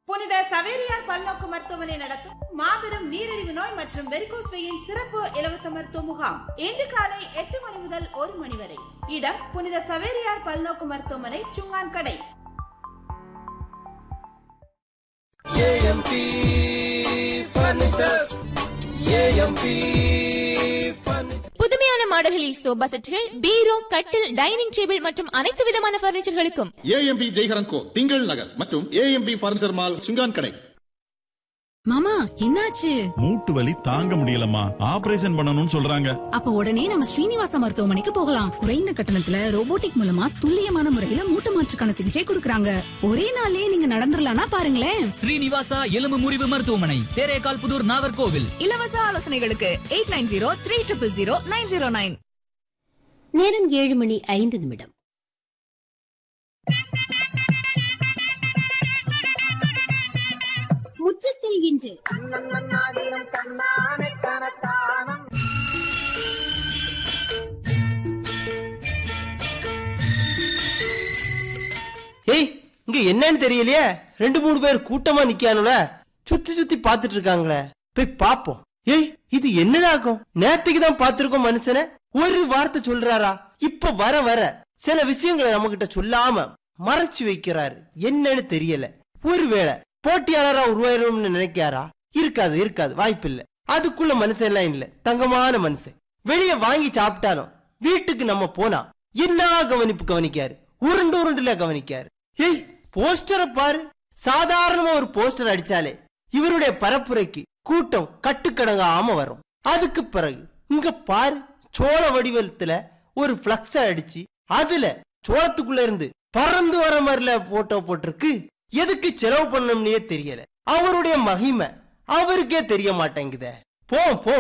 புனித சவேரியார் பல்நோக்கு மருத்துவமனை நடத்தும் மாபெரும் நீரிழிவு நோய் மற்றும் வெரிகோஸ் வெயின் சிறப்பு இலவச மருத்துவ முகாம் இன்று காலை எட்டு மணி முதல் ஒரு மணி வரை இடம் புனித சவேரியார் பல்நோக்கு மருத்துவமனை சுங்கான் கடை ஏஎம்பி ஃபர்னிச்சர்ஸ் ஏஎம்பி ஃபர்னிச்சர் புதுமையான மாடல்களில் சோபா செட்டுகள் பீரோ கட்டில் டைனிங் டேபிள் மற்றும் அனைத்து விதமான பர்னிச்சர்களுக்கும் ஏஎம்பி ஜெய்ஹரன் கோ திங்கள் நகர் மற்றும் ஏஎம்பி பர்னிச்சர் மால் சுங்கான் கடை மாமா என்னாச்சு மூட்டு வலி தாங்க முடியலம்மா ஆபரேஷன் பண்ணணும்னு சொல்றாங்க அப்ப உடனே நம்ம ஸ்ரீனிவாச மருத்துவமனைக்கு போகலாம் குறைந்த கட்டணத்துல ரோபோட்டிக் மூலமா துல்லியமான முறையில மூட்டு மாற்றுக்கான சிகிச்சை கொடுக்கறாங்க ஒரே நாள்லயே நீங்க நடந்துடலாம்னா பாருங்களேன் ஸ்ரீனிவாசா எலும்பு முறிவு மருத்துவமனை தேரேகால் புதூர் நாகர்கோவில் இலவச ஆலோசனைகளுக்கு eight nine zero three triple zero nine zero nine நேரம் ஏழு மணி ஐந்து நிமிடம் முற்றத்தில் இன்று ஏய் இங்க என்னன்னு தெரியலையே ரெண்டு மூணு பேர் கூட்டமா நிக்கானுல சுத்தி சுத்தி பாத்துட்டு இருக்காங்களே போய் பாப்போம் ஏய் இது என்னதாகும் நேத்துக்கு தான் பாத்திருக்கோம் மனுஷன ஒரு வார்த்தை சொல்றாரா இப்ப வர வர சில விஷயங்களை நம்ம கிட்ட சொல்லாம மறைச்சு வைக்கிறாரு என்னன்னு தெரியல ஒருவேளை போட்டியாளரா உருவாயிரும்னு நினைக்காரா இருக்காது இருக்காது வாய்ப்பில்லை அதுக்குள்ள மனுஷன் எல்லாம் இல்ல தங்கமான மனுஷன் வெளிய வாங்கி சாப்பிட்டாலும் வீட்டுக்கு நம்ம போனா என்ன கவனிப்பு கவனிக்காரு உருண்டு உருண்டுல கவனிக்காரு ஏய் போஸ்டரை பாரு சாதாரணமா ஒரு போஸ்டர் அடிச்சாலே இவருடைய பரப்புரைக்கு கூட்டம் கட்டுக்கடங்காம வரும் அதுக்கு பிறகு இங்க பாரு சோள வடிவத்துல ஒரு பிளக்ஸ அடிச்சு அதுல சோளத்துக்குள்ள இருந்து பறந்து வர மாதிரில போட்டோ போட்டிருக்கு எதுக்கு செலவு பண்ணணும்னே தெரியல அவருடைய மகிமை அவருக்கே தெரிய மாட்டேங்குதே போ போ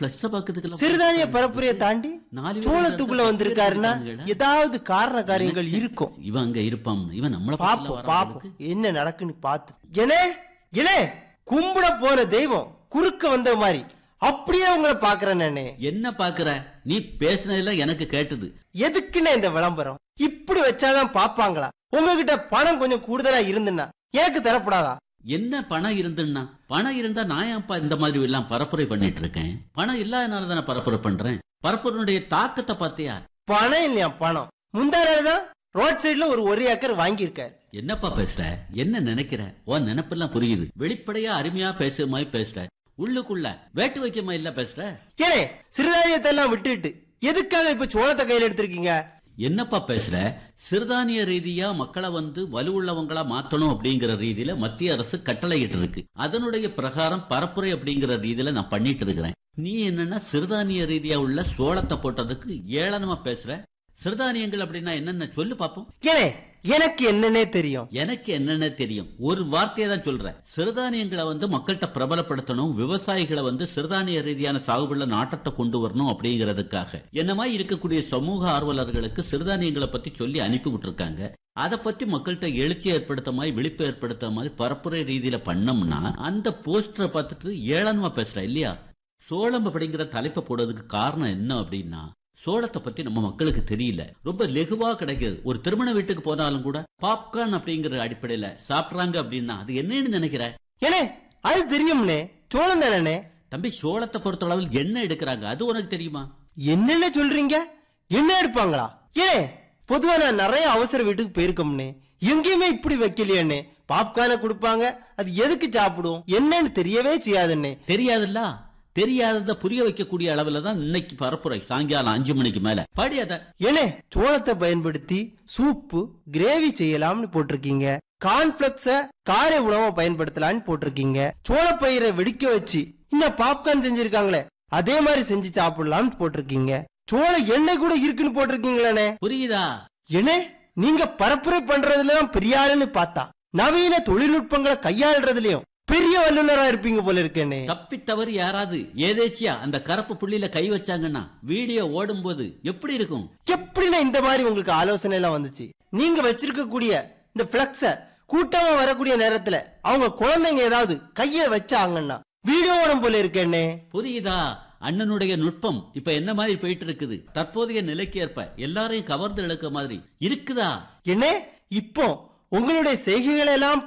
சிறுதானிய பரப்புரையை தாண்டி சோளத்துக்குள்ள வந்திருக்காருன்னா ஏதாவது காரண காரியங்கள் இருக்கும் இவன் அங்க இருப்பான் இவன் நம்மள பாப்போம் பாப்போம் என்ன நடக்குன்னு பாத்து ஏனே இலே கும்பிட போன தெய்வம் குறுக்க வந்த மாதிரி அப்படியே உங்களை பாக்குறேன் நானே என்ன பாக்குற நீ பேசினதுல எனக்கு கேட்டது எதுக்குன்னு இந்த விளம்பரம் இப்படி வச்சாதான் பாப்பாங்களா உங்ககிட்ட பணம் கொஞ்சம் கூடுதலா இருந்துன்னா எனக்கு தரப்படாதா என்ன பணம் இருந்துன்னா பணம் இருந்தா நான் ஏன்ப்பா இந்த மாதிரி எல்லாம் பரப்புரை பண்ணிட்டு இருக்கேன் பணம் இல்லாதனால தானே பரப்புரை பண்றேன் பரப்புரையுடைய தாக்கத்தை பார்த்தியா பணம் இல்லையா பணம் முந்தானதான் ரோட் சைடுல ஒரு ஒரு ஏக்கர் வாங்கியிருக்காரு என்னப்பா பேசுற என்ன நினைக்கிற உன் நினைப்பெல்லாம் புரியுது வெளிப்படையா அருமையா பேசுற மாதிரி பேசுற உள்ளுக்குள்ள வேட்டு வைக்கமா இல்ல பேசுற ஏனே சிறுதானியத்தை எல்லாம் விட்டுட்டு எதுக்காக இப்ப சோளத்தை கையில எடுத்திருக்கீங்க என்னப்பா பேசுற சிறுதானிய ரீதியா மக்களை வந்து வலுவுள்ளவங்களா மாத்தணும் அப்படிங்கிற ரீதியில மத்திய அரசு கட்டளையிட்டு இருக்கு அதனுடைய பிரகாரம் பரப்புரை அப்படிங்கிற ரீதியில நான் பண்ணிட்டு இருக்கிறேன் நீ என்னன்னா சிறுதானிய ரீதியா உள்ள சோளத்தை போட்டதுக்கு ஏளனமா பேசுற சிறுதானியங்கள் அப்படின்னா என்னென்ன சொல்லு பாப்போம் ஏனே எனக்கு என்னன்னே தெரியும் எனக்கு என்னென்ன தெரியும் ஒரு வார்த்தையை தான் சொல்றேன் சிறுதானியங்களை வந்து மக்கள்கிட்ட பிரபலப்படுத்தணும் விவசாயிகளை வந்து சிறுதானிய ரீதியான சாகுபடியில நாட்டத்தை கொண்டு வரணும் அப்படிங்கிறதுக்காக என்ன மாதிரி இருக்கக்கூடிய சமூக ஆர்வலர்களுக்கு சிறுதானியங்களை பத்தி சொல்லி அனுப்பி விட்டுருக்காங்க அதை பத்தி மக்கள்கிட்ட எழுச்சி ஏற்படுத்த மாதிரி விழிப்பு ஏற்படுத்த மாதிரி பரப்புரை ரீதியில பண்ணோம்னா அந்த போஸ்டரை பார்த்துட்டு ஏளனமா பேசுற இல்லையா சோளம் அப்படிங்கிற தலைப்பை போடுறதுக்கு காரணம் என்ன அப்படின்னா சோளத்தை பத்தி நம்ம மக்களுக்கு தெரியல ரொம்ப லெகுவா கிடைக்குது ஒரு திருமண வீட்டுக்கு போனாலும் கூட பாப்கார்ன் அப்படிங்கிற அடிப்படையில சாப்பிடுறாங்க அப்படின்னா அது என்னன்னு நினைக்கிற ஏனே அது தெரியும்னே சோளம் தானே தம்பி சோளத்தை பொறுத்த அளவில் என்ன எடுக்கிறாங்க அது உனக்கு தெரியுமா என்னென்ன சொல்றீங்க என்ன எடுப்பாங்களா ஏன் பொதுவா நான் நிறைய அவசர வீட்டுக்கு போயிருக்கோம்னே எங்கேயுமே இப்படி வைக்கலையேண்ணே பாப்கார்னை கொடுப்பாங்க அது எதுக்கு சாப்பிடுவோம் என்னன்னு தெரியவே செய்யாதுண்ணே தெரியாதுல்ல தெரியாதத புரிய வைக்கக்கூடிய அளவுல தான் இன்னைக்கு பரப்புரை சாயங்காலம் அஞ்சு மணிக்கு மேல படி அத ஏனே சோளத்தை பயன்படுத்தி சூப்பு கிரேவி செய்யலாம்னு போட்டிருக்கீங்க கார்ன்பிளக்ஸ காரை உணவை பயன்படுத்தலாம்னு போட்டிருக்கீங்க சோளப்பயிரை வெடிக்க வச்சு இன்னும் பாப்கார்ன் செஞ்சிருக்காங்களே அதே மாதிரி செஞ்சு சாப்பிடலாம்னு போட்டிருக்கீங்க சோள எண்ணெய் கூட இருக்குன்னு போட்டிருக்கீங்களே புரியுதா ஏனே நீங்க பரப்புரை பண்றதுலதான் பெரிய ஆளுன்னு பார்த்தா நவீன தொழில்நுட்பங்களை கையாளுறதுலயும் பெரிய வல்லுநரா இருப்பீங்க போல இருக்கேனே தப்பி தவறு யாராவது ஏதேச்சியா அந்த கருப்பு புள்ளியில கை வச்சாங்கன்னா வீடியோ ஓடும் போது எப்படி இருக்கும் எப்படின்னா இந்த மாதிரி உங்களுக்கு ஆலோசனை எல்லாம் வந்துச்சு நீங்க வச்சிருக்க கூடிய இந்த பிளக்ஸ கூட்டமா வரக்கூடிய நேரத்துல அவங்க குழந்தைங்க ஏதாவது கைய வச்சாங்கன்னா வீடியோ ஓடும் போல இருக்கேனே புரியுதா அண்ணனுடைய நுட்பம் இப்ப என்ன மாதிரி போயிட்டு இருக்குது தற்போதைய நிலைக்கு ஏற்ப எல்லாரையும் கவர்ந்து இழுக்க மாதிரி இருக்குதா என்ன இப்போ உங்களுடைய செய்கைகளை எல்லாம்